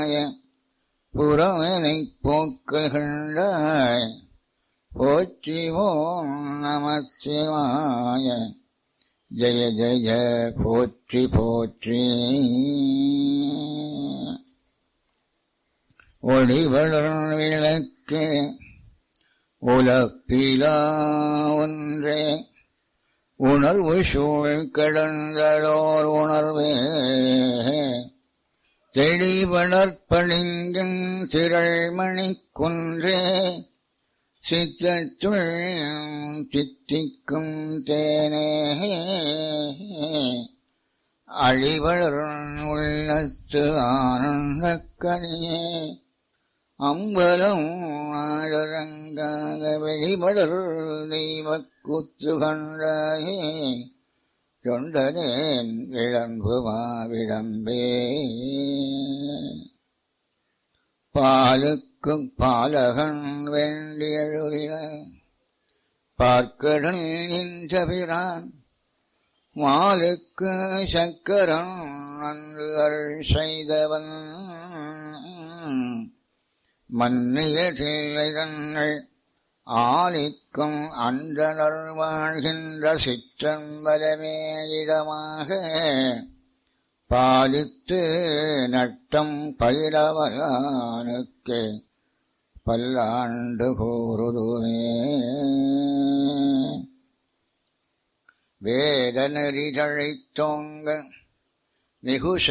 மாய புறவனை போக்குகின்றாய் போற்றிவோம் நம சிவாய ஜெய ஜெய போற்றி போற்றி ஒளிவளர் விளக்கே உலப்பிலா ஒன்றே உணர்வு சூழ் கடந்ததோர் உணர்வே தெளிவளர்ப்பணிங்கின் திரள்மணி குன்றே சித்தத்துள் சித்திக்கும் தேனே அழிவளர் உள்ளத்து ஆனந்தக்கனியே அம்பலம் ஆடரங்காக வெளிவளர் தெய்வ கூத்து கண்டாயே தொண்டனேன் விளம்பு மாவிடம்பே பாலுக்கும் பாலகன் வேண்டியழுகின பார்க்கடல் இன்றபிரான் மாலுக்கு சக்கரன் நன்று அருள் செய்தவன் மன்னிய தில்லைதங்கள் ஆலிக்கும் அந்தனர் வாழ்கின்ற சிற்றம்பலமே இடமாக பாலித்து நட்டம் பயிரவலானுக்கே பல்லாண்டு கூறுதுமே வேத நெறி தழைத்தோங்க மிகு